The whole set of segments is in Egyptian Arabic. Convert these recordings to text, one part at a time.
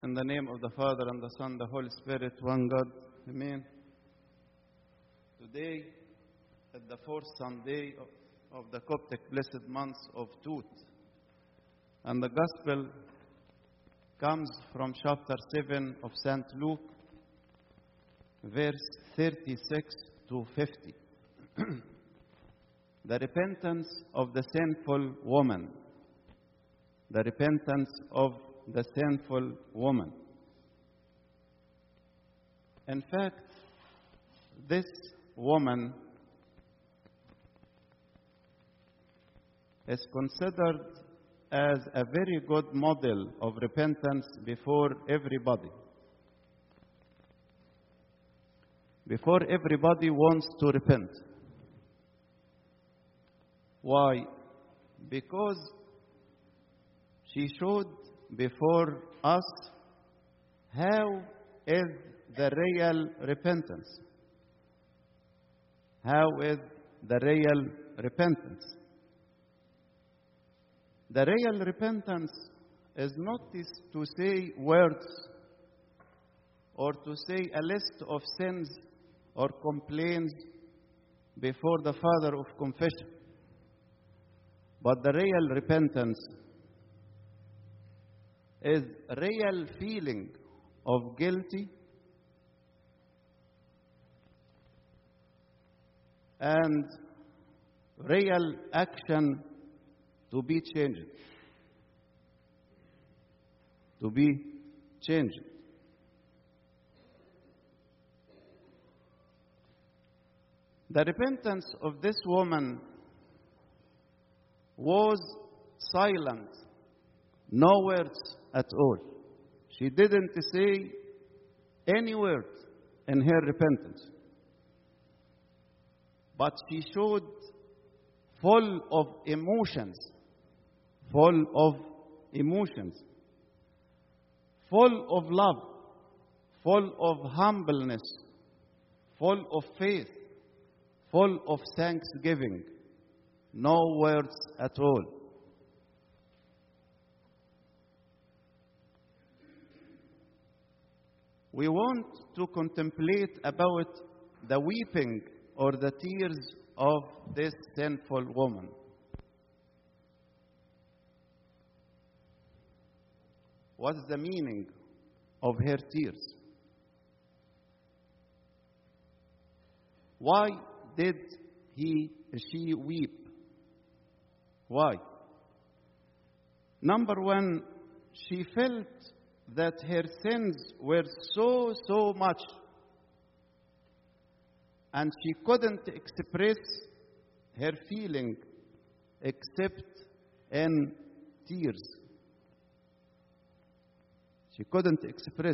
In the name of the Father and the Son, the Holy Spirit, one God. Amen. Today, at the fourth Sunday of, of the Coptic blessed month of Tut, and the Gospel comes from chapter 7 of St. Luke, verse 36 to 50. the repentance of the sinful woman. The repentance of the sinful woman. In fact, this woman is considered as a very good model of repentance before everybody. Before everybody wants to repent. Why? Because she showed before us how is the real repentance. How is the real repentance? The real repentance is not is to say words or to say a list of sins or complaints before the Father of confession. But the real repentance is real feeling of guilty and real action to be changed. To be changed. The repentance of this woman was silent, no words at all. She didn't say any word in her repentance. But she showed full of emotions, full of emotions, full of love, full of humbleness, full of faith, full of thanksgiving. No words at all. We want to contemplate about the weeping or the tears of this sinful woman. What is the meaning of her tears? Why did he she weep? Why? Number one, she felt that her sins were so, so much, and she couldn't express her feeling except in tears. She couldn't express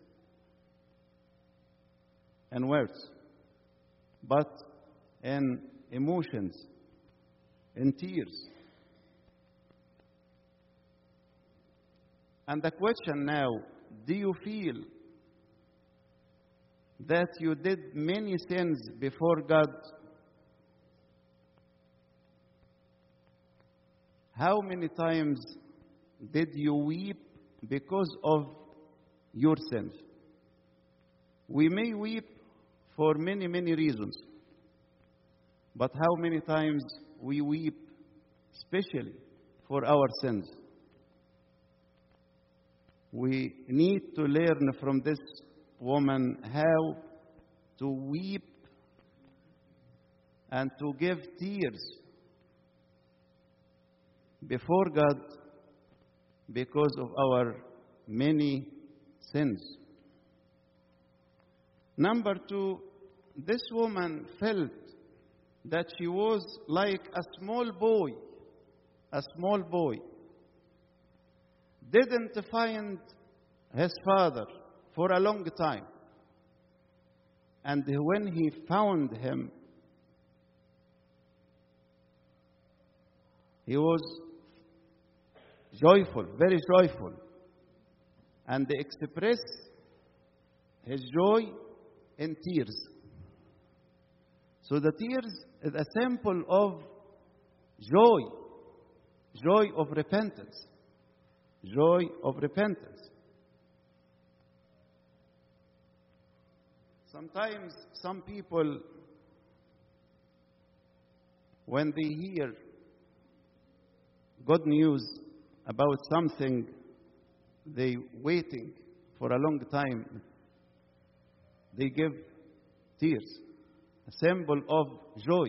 in words, but in emotions, in tears. And the question now do you feel that you did many sins before God? How many times did you weep because of your sins? We may weep for many, many reasons. But how many times we weep, especially for our sins? We need to learn from this woman how to weep and to give tears before God because of our many sins. Number two, this woman felt that she was like a small boy, a small boy. Didn't find his father for a long time. And when he found him, he was joyful, very joyful, and expressed his joy in tears. So the tears is a symbol of joy, joy of repentance, joy of repentance. Sometimes some people, when they hear good news about something they waiting for a long time, they give tears, a symbol of joy.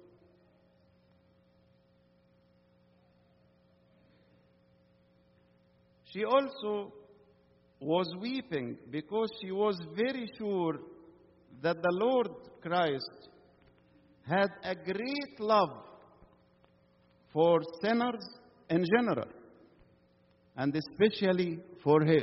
She also was weeping because she was very sure that the Lord Christ had a great love for sinners in general, and especially for her.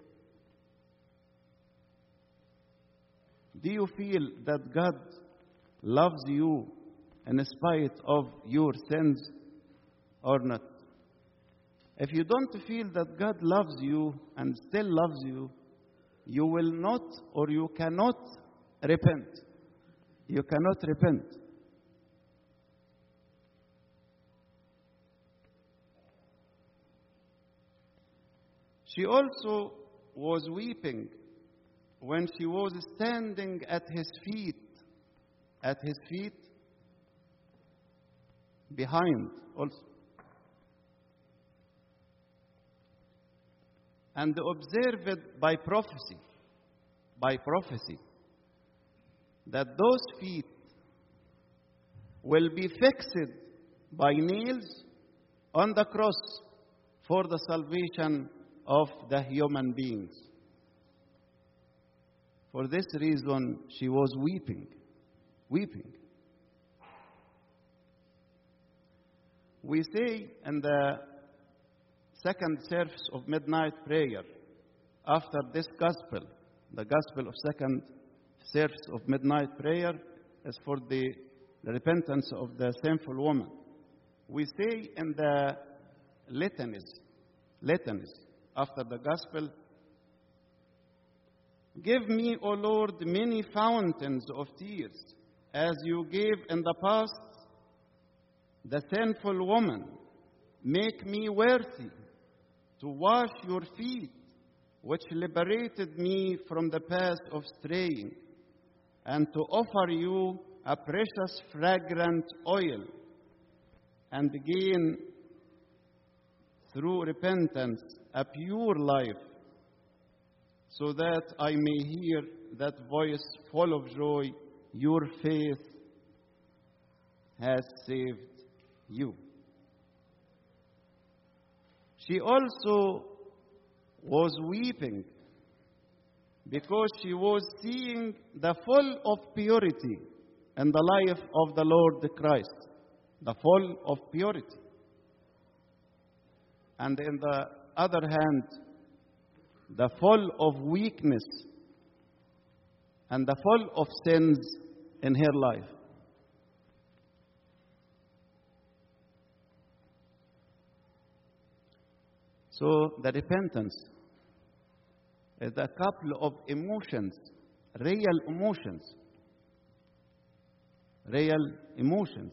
Do you feel that God loves you in spite of your sins or not? If you don't feel that God loves you and still loves you, you will not or you cannot repent. You cannot repent. She also was weeping when she was standing at his feet, at his feet, behind also. And observed by prophecy, by prophecy, that those feet will be fixed by nails on the cross for the salvation of the human beings. For this reason, she was weeping, weeping. We say in the second service of midnight prayer, after this gospel, the gospel of second service of midnight prayer is for the, the repentance of the sinful woman. We say in the litanies, litanies after the gospel, Give me, O Lord, many fountains of tears, as you gave in the past the sinful woman. Make me worthy to wash your feet, which liberated me from the path of straying, and to offer you a precious fragrant oil, and gain through repentance a pure life so that I may hear that voice full of joy, your faith has saved you. She also was weeping because she was seeing the full of purity in the life of the Lord Christ, the full of purity. And in the other hand, the full of weakness and the full of sins in her life. So the repentance is a couple of emotions, real emotions, real emotions,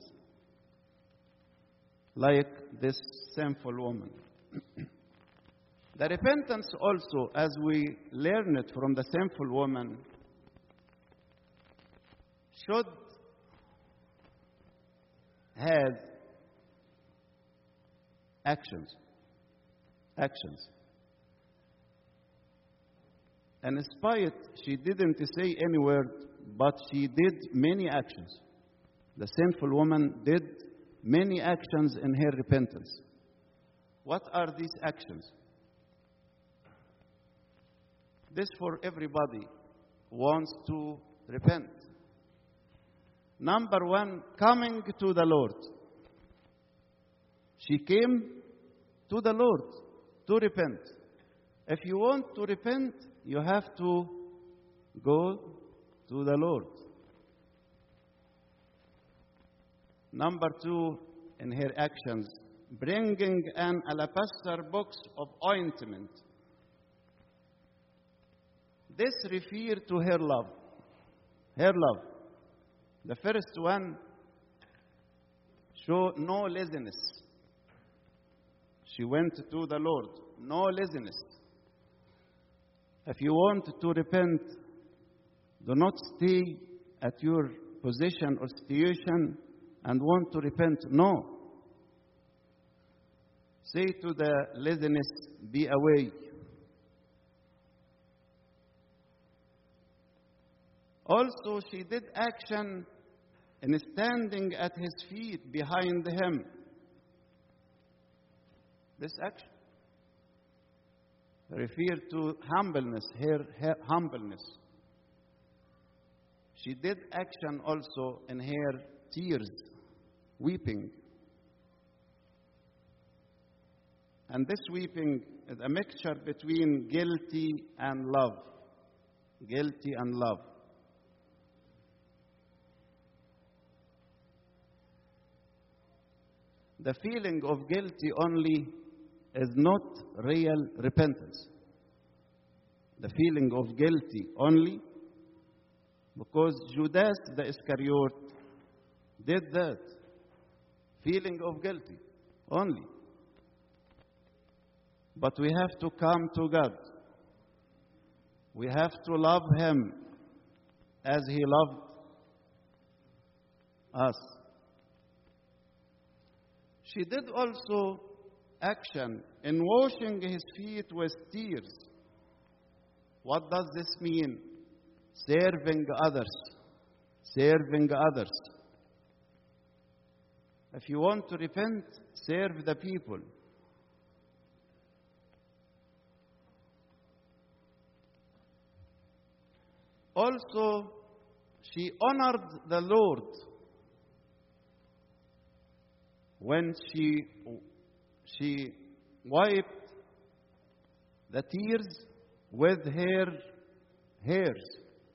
like this sinful woman. The repentance also, as we learn it from the sinful woman, should have actions. Actions. And in spite, she didn't say any word, but she did many actions. The sinful woman did many actions in her repentance. What are these actions? This for everybody wants to repent. Number one, coming to the Lord. She came to the Lord to repent. If you want to repent, you have to go to the Lord. Number two, in her actions, bringing an alabaster box of ointment this refers to her love. Her love. The first one show no laziness. She went to the Lord. No laziness. If you want to repent, Do not stay at your position or situation and want to repent. No. Say to the laziness, be away. Also, she did action in standing at his feet behind him. This action refer to humbleness, her, her humbleness. She did action also in her tears, weeping. And this weeping is a mixture between guilty and love. Guilty and love. The feeling of guilty only is not real repentance. The feeling of guilty only because Judas the Iscariot did that. Feeling of guilty only. But we have to come to God. We have to love Him as He loved us. She did also action in washing his feet with tears. What does this mean? Serving others. Serving others. If you want to repent, serve the people. Also, she honored the Lord when she she wiped the tears with her hairs.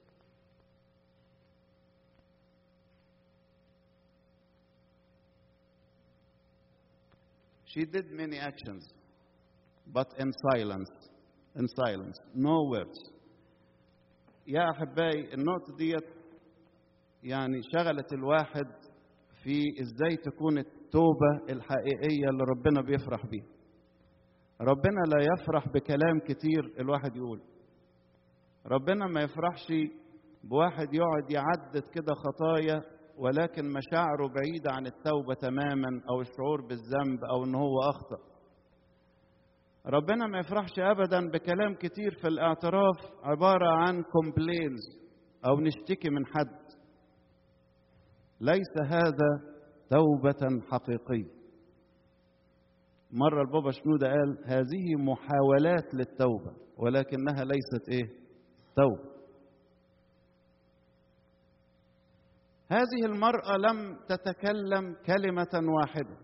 She did many actions, but in silence, in silence, no words. يا أحبائي النقطة ديت يعني شغلت الواحد في ازاي تكون التوبة الحقيقية اللي ربنا بيفرح بيها. ربنا لا يفرح بكلام كتير الواحد يقول. ربنا ما يفرحش بواحد يقعد يعدد كده خطايا ولكن مشاعره بعيدة عن التوبة تماما أو الشعور بالذنب أو إن هو أخطأ. ربنا ما يفرحش أبدا بكلام كتير في الاعتراف عبارة عن كومبلينز أو نشتكي من حد. ليس هذا توبة حقيقية. مرة البابا شنودة قال هذه محاولات للتوبة ولكنها ليست إيه؟ توبة. هذه المرأة لم تتكلم كلمة واحدة.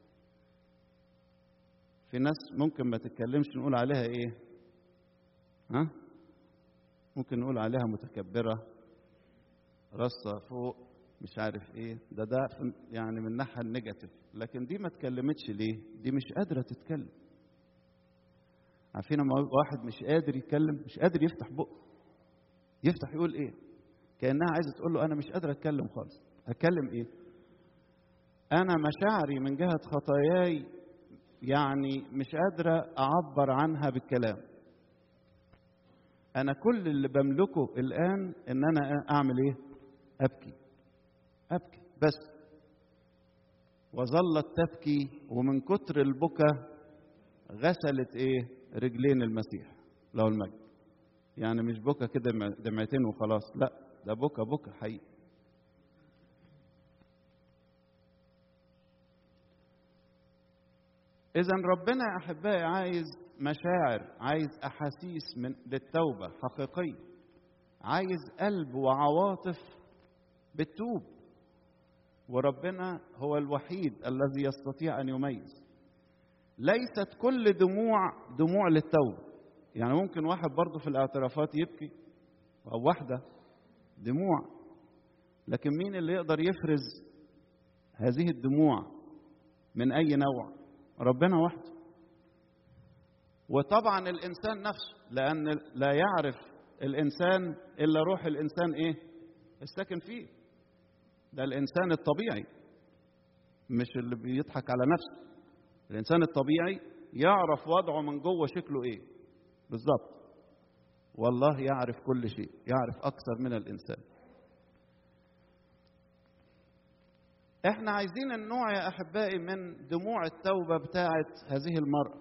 في ناس ممكن ما تتكلمش نقول عليها إيه؟ ها؟ ممكن نقول عليها متكبرة رصة فوق مش عارف ايه ده ده يعني من الناحيه النيجاتيف لكن دي ما اتكلمتش ليه دي مش قادره تتكلم عارفين لما واحد مش قادر يتكلم مش قادر يفتح بقه يفتح يقول ايه كانها عايزه تقول له انا مش قادر اتكلم خالص اتكلم ايه انا مشاعري من جهه خطاياي يعني مش قادره اعبر عنها بالكلام انا كل اللي بملكه الان ان انا اعمل ايه ابكي أبكي بس وظلت تبكي ومن كتر البكا غسلت إيه رجلين المسيح له المجد يعني مش بكا كده دمعتين وخلاص لا ده بكا بكا حقيقي إذا ربنا يا أحبائي عايز مشاعر عايز أحاسيس من للتوبة حقيقية عايز قلب وعواطف بتتوب وربنا هو الوحيد الذي يستطيع ان يميز ليست كل دموع دموع للتوبه يعني ممكن واحد برضه في الاعترافات يبكي او واحده دموع لكن مين اللي يقدر يفرز هذه الدموع من اي نوع ربنا وحده وطبعا الانسان نفسه لان لا يعرف الانسان الا روح الانسان ايه الساكن فيه ده الانسان الطبيعي مش اللي بيضحك على نفسه الانسان الطبيعي يعرف وضعه من جوه شكله ايه بالظبط والله يعرف كل شيء يعرف أكثر من الإنسان احنا عايزين النوع يا أحبائي من دموع التوبة بتاعة هذه المرأة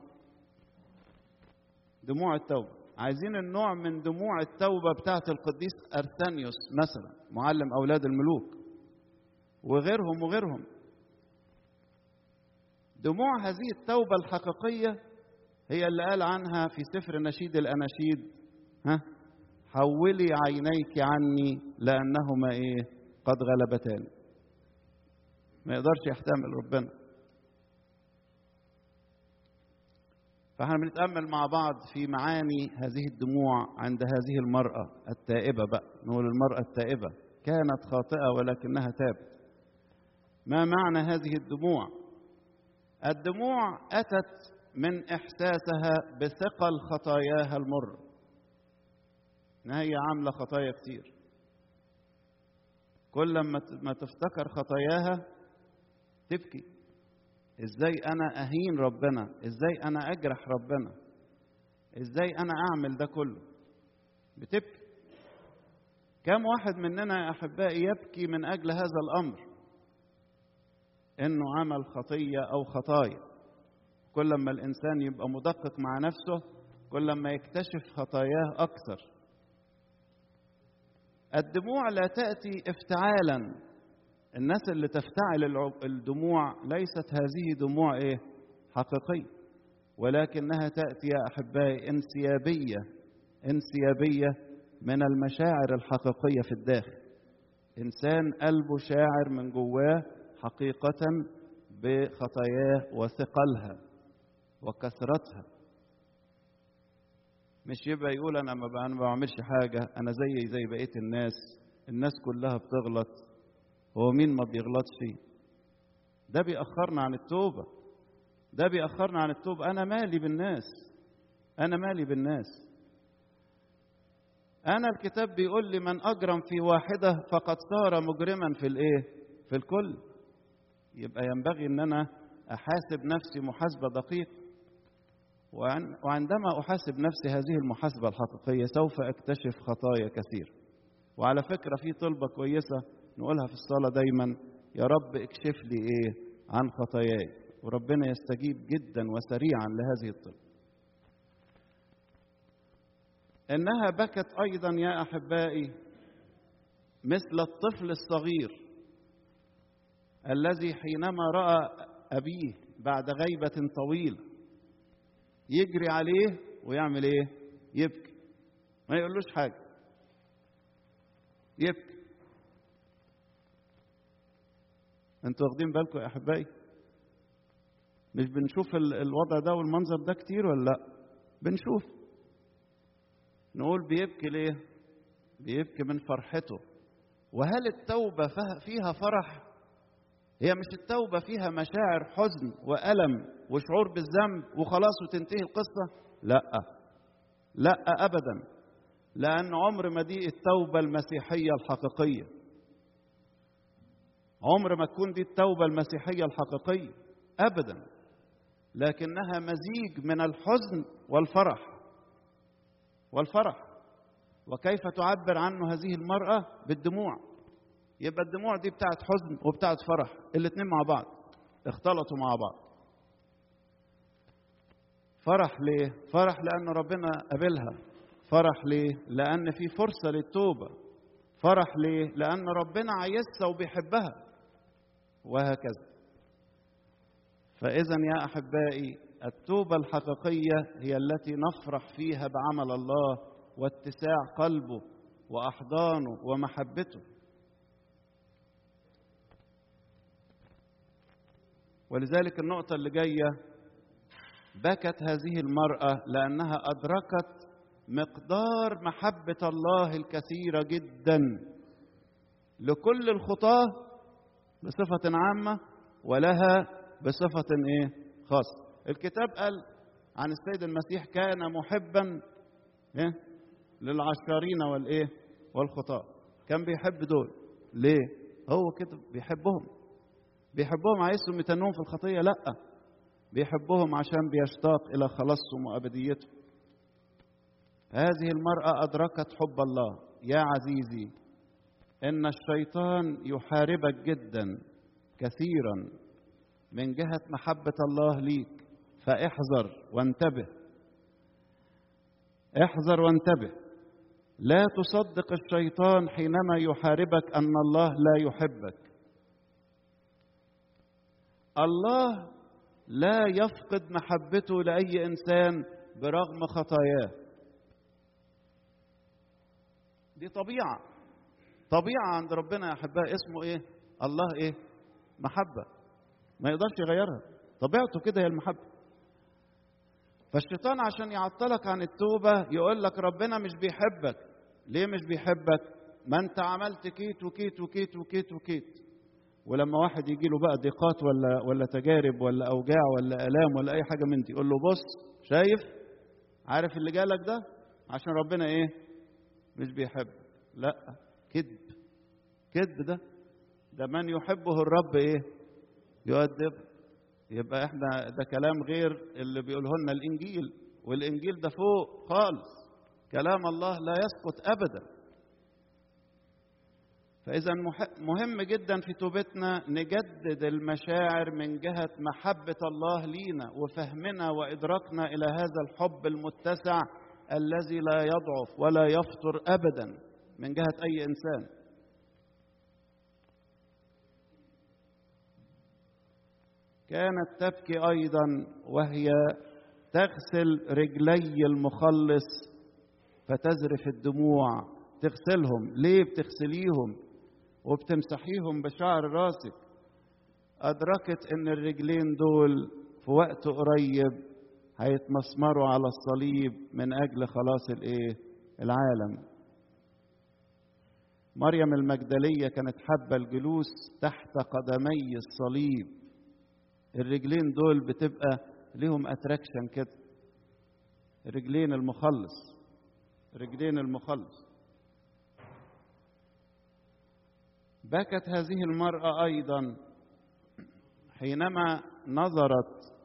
دموع التوبة عايزين النوع من دموع التوبة بتاعة القديس أرسانيوس مثلا معلم أولاد الملوك وغيرهم وغيرهم دموع هذه التوبة الحقيقية هي اللي قال عنها في سفر نشيد الأناشيد ها حولي عينيك عني لأنهما إيه قد غلبتان ما يقدرش يحتمل ربنا فاحنا بنتأمل مع بعض في معاني هذه الدموع عند هذه المرأة التائبة بقى نقول المرأة التائبة كانت خاطئة ولكنها تابت ما معنى هذه الدموع الدموع أتت من إحساسها بثقل خطاياها المرة إن هي عاملة خطايا كتير كل ما تفتكر خطاياها تبكي ازاي انا اهين ربنا ازاي انا اجرح ربنا ازاي انا اعمل ده كله بتبكي كم واحد مننا يا احبائي يبكي من اجل هذا الامر انه عمل خطيه او خطايا كل ما الانسان يبقى مدقق مع نفسه كل ما يكتشف خطاياه اكثر الدموع لا تاتي افتعالا الناس اللي تفتعل الدموع ليست هذه دموع ايه حقيقيه ولكنها تاتي يا احبائي انسيابيه انسيابيه من المشاعر الحقيقيه في الداخل انسان قلبه شاعر من جواه حقيقه بخطاياه وثقلها وكثرتها مش يبقى يقول انا ما انا ما بعملش حاجه انا زي زي بقيه الناس الناس كلها بتغلط هو مين ما بيغلطش فيه ده بيأخرنا عن التوبة ده بيأخرنا عن التوبة أنا مالي بالناس أنا مالي بالناس أنا الكتاب بيقول لي من أجرم في واحدة فقد صار مجرما في الإيه؟ في الكل يبقى ينبغي أن أنا أحاسب نفسي محاسبة دقيقة وعندما أحاسب نفسي هذه المحاسبة الحقيقية سوف أكتشف خطايا كثير وعلى فكرة في طلبة كويسة نقولها في الصلاة دايما يا رب اكشف لي ايه عن خطاياي وربنا يستجيب جدا وسريعا لهذه الطلب انها بكت ايضا يا احبائي مثل الطفل الصغير الذي حينما راى ابيه بعد غيبه طويله يجري عليه ويعمل ايه يبكي ما يقولوش حاجه يبكي انتوا واخدين بالكم يا احبائي مش بنشوف الوضع ده والمنظر ده كتير ولا لا بنشوف نقول بيبكي ليه بيبكي من فرحته وهل التوبة فيها فرح هي مش التوبة فيها مشاعر حزن وألم وشعور بالذنب وخلاص وتنتهي القصة لا لا أبدا لأن عمر ما دي التوبة المسيحية الحقيقية عمر ما تكون دي التوبة المسيحية الحقيقية أبدا لكنها مزيج من الحزن والفرح والفرح وكيف تعبر عنه هذه المرأة بالدموع يبقى الدموع دي بتاعت حزن وبتاعت فرح الاتنين مع بعض اختلطوا مع بعض فرح ليه فرح لأن ربنا قبلها فرح ليه لأن في فرصة للتوبة فرح ليه لأن ربنا عايزها وبيحبها وهكذا فإذا يا أحبائي التوبة الحقيقية هي التي نفرح فيها بعمل الله واتساع قلبه وأحضانه ومحبته ولذلك النقطة اللي جاية بكت هذه المرأة لأنها أدركت مقدار محبة الله الكثيرة جدا لكل الخطاة بصفة عامة ولها بصفة إيه خاصة الكتاب قال عن السيد المسيح كان محبا إيه؟ للعشارين والإيه والخطاة كان بيحب دول ليه هو كده بيحبهم بيحبهم عايزهم يتنوهم في الخطية لا بيحبهم عشان بيشتاق إلى خلاصهم وأبديتهم هذه المرأة أدركت حب الله يا عزيزي إن الشيطان يحاربك جدا كثيرا من جهة محبة الله ليك فاحذر وانتبه احذر وانتبه لا تصدق الشيطان حينما يحاربك أن الله لا يحبك الله لا يفقد محبته لأي إنسان برغم خطاياه دي طبيعة طبيعة عند ربنا يا أحبائي اسمه إيه؟ الله إيه؟ محبة ما يقدرش يغيرها طبيعته كده هي المحبة فالشيطان عشان يعطلك عن التوبة يقول لك ربنا مش بيحبك ليه مش بيحبك؟ ما أنت عملت كيت وكيت وكيت وكيت وكيت ولما واحد يجي له بقى ضيقات ولا ولا تجارب ولا اوجاع ولا الام ولا اي حاجه من دي يقول له بص شايف عارف اللي جالك ده عشان ربنا ايه مش بيحب لا كذب كذب ده ده من يحبه الرب ايه يؤدب يبقى احنا ده كلام غير اللي بيقوله لنا الانجيل والانجيل ده فوق خالص كلام الله لا يسقط ابدا فإذا مهم جدا في توبتنا نجدد المشاعر من جهة محبة الله لينا وفهمنا وإدراكنا إلى هذا الحب المتسع الذي لا يضعف ولا يفطر أبدا من جهة أي إنسان كانت تبكي أيضا وهي تغسل رجلي المخلص فتزرف الدموع تغسلهم ليه بتغسليهم وبتمسحيهم بشعر راسك أدركت إن الرجلين دول في وقت قريب هيتمسمروا على الصليب من أجل خلاص الإيه؟ العالم. مريم المجدلية كانت حابة الجلوس تحت قدمي الصليب. الرجلين دول بتبقى ليهم اتراكشن كده. رجلين المخلص. رجلين المخلص. بكت هذه المرأة أيضا حينما نظرت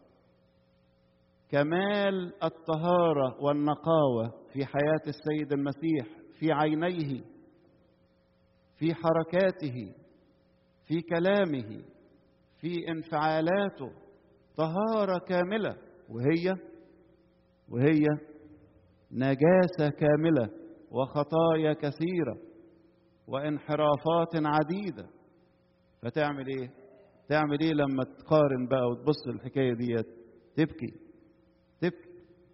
كمال الطهارة والنقاوة في حياة السيد المسيح في عينيه في حركاته في كلامه في انفعالاته طهارة كاملة وهي وهي نجاسة كاملة وخطايا كثيره وانحرافات عديدة فتعمل ايه تعمل ايه لما تقارن بقى وتبص الحكاية ديت تبكي تبكي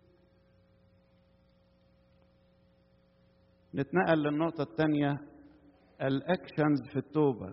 نتنقل للنقطة الثانية الأكشنز في التوبة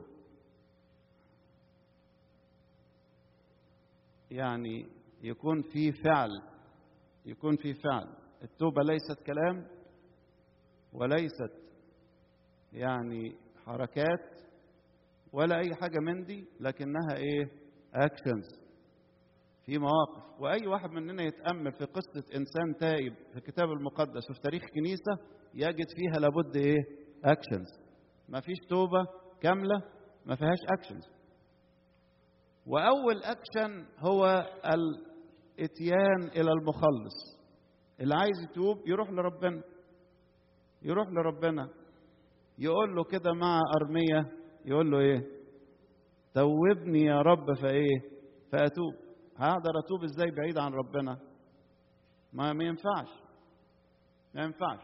يعني يكون في فعل يكون في فعل التوبة ليست كلام وليست يعني حركات ولا اي حاجه من دي لكنها ايه اكشنز في مواقف واي واحد مننا يتامل في قصه انسان تائب في الكتاب المقدس وفي تاريخ كنيسه يجد فيها لابد ايه اكشنز ما فيش توبه كامله ما فيهاش اكشنز واول اكشن هو الاتيان الى المخلص اللي عايز يتوب يروح لربنا يروح لربنا يقول له كده مع أرمية يقول له إيه توبني يا رب فإيه فأتوب هقدر أتوب إزاي بعيد عن ربنا ما ما ينفعش ما ينفعش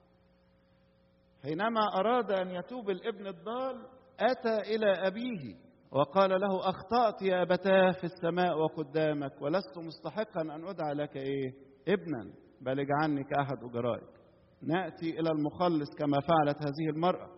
حينما أراد أن يتوب الابن الضال أتى إلى أبيه وقال له أخطأت يا أبتاه في السماء وقدامك ولست مستحقا أن أدعى لك إيه ابنا بل اجعلني كأحد أجرائك ناتي الى المخلص كما فعلت هذه المراه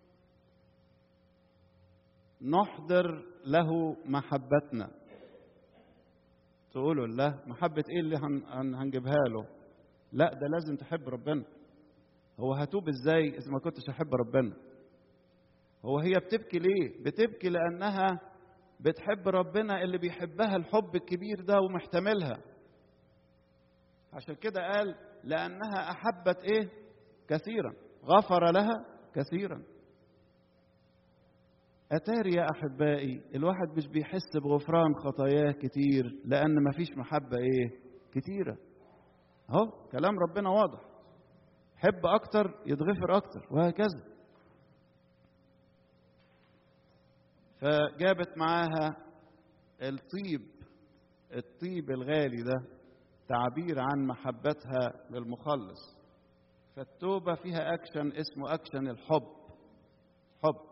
نحضر له محبتنا تقولوا له محبة ايه اللي هن هنجيبها له لا ده لازم تحب ربنا هو هتوب ازاي اذا ما كنتش احب ربنا هو هي بتبكي ليه بتبكي لانها بتحب ربنا اللي بيحبها الحب الكبير ده ومحتملها عشان كده قال لأنها أحبت إيه؟ كثيرا غفر لها كثيرا أتاري يا أحبائي الواحد مش بيحس بغفران خطاياه كتير لأن مفيش محبة إيه؟ كتيرة أهو كلام ربنا واضح حب اكتر يتغفر اكتر وهكذا فجابت معاها الطيب الطيب الغالي ده تعبير عن محبتها للمخلص فالتوبة فيها أكشن اسمه أكشن الحب حب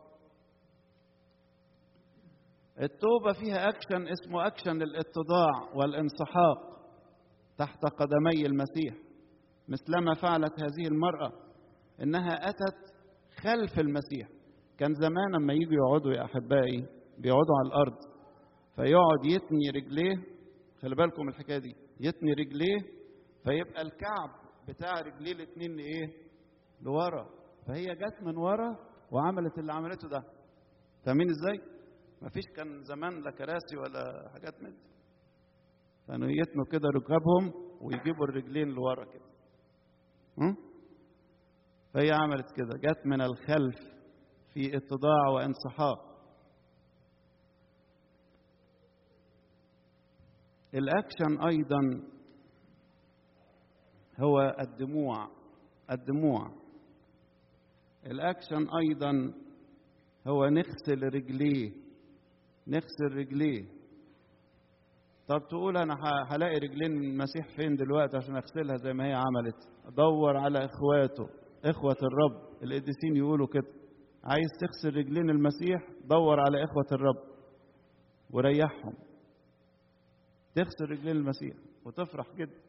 التوبة فيها أكشن اسمه أكشن الاتضاع والانسحاق تحت قدمي المسيح مثلما فعلت هذه المرأة إنها أتت خلف المسيح كان زمان لما يجوا يقعدوا يا أحبائي بيقعدوا على الأرض فيقعد يتني رجليه خلي بالكم الحكاية دي يتني رجليه فيبقى الكعب بتاع رجليه الاتنين ايه لورا فهي جت من ورا وعملت اللي عملته ده فاهمين ازاي مفيش كان زمان لا كراسي ولا حاجات من دي كانوا يتنوا كده ركابهم ويجيبوا الرجلين لورا كده م? فهي عملت كده جت من الخلف في اتضاع وانسحاق الاكشن ايضا هو الدموع الدموع الاكشن ايضا هو نغسل رجليه نغسل رجليه طب تقول انا هلاقي رجلين المسيح فين دلوقتي عشان اغسلها زي ما هي عملت ادور على اخواته اخوه الرب القديسين يقولوا كده عايز تغسل رجلين المسيح دور على اخوه الرب وريحهم تغسل رجلين المسيح وتفرح جدا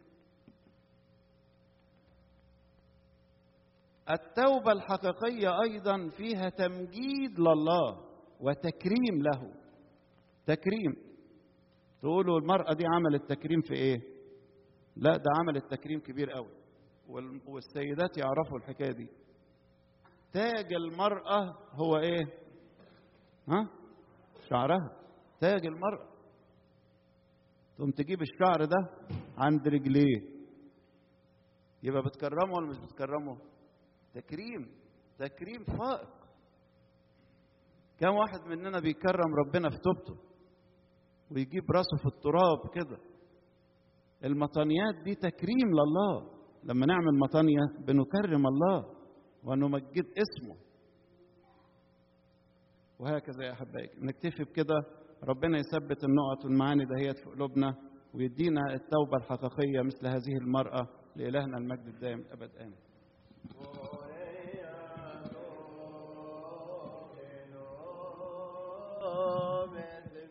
التوبة الحقيقية أيضا فيها تمجيد لله وتكريم له تكريم تقولوا المرأة دي عملت تكريم في إيه؟ لا ده عملت تكريم كبير قوي والسيدات يعرفوا الحكاية دي تاج المرأة هو إيه؟ ها؟ شعرها تاج المرأة تقوم تجيب الشعر ده عند رجليه يبقى بتكرمه ولا مش بتكرمه؟ تكريم تكريم فائق كم واحد مننا بيكرم ربنا في توبته ويجيب راسه في التراب كده المطانيات دي تكريم لله لما نعمل مطانية بنكرم الله ونمجد اسمه وهكذا يا أحبائي نكتفي بكده ربنا يثبت النقط والمعاني دهيت في قلوبنا ويدينا التوبة الحقيقية مثل هذه المرأة لإلهنا المجد الدائم الأبد آمين Oh, man.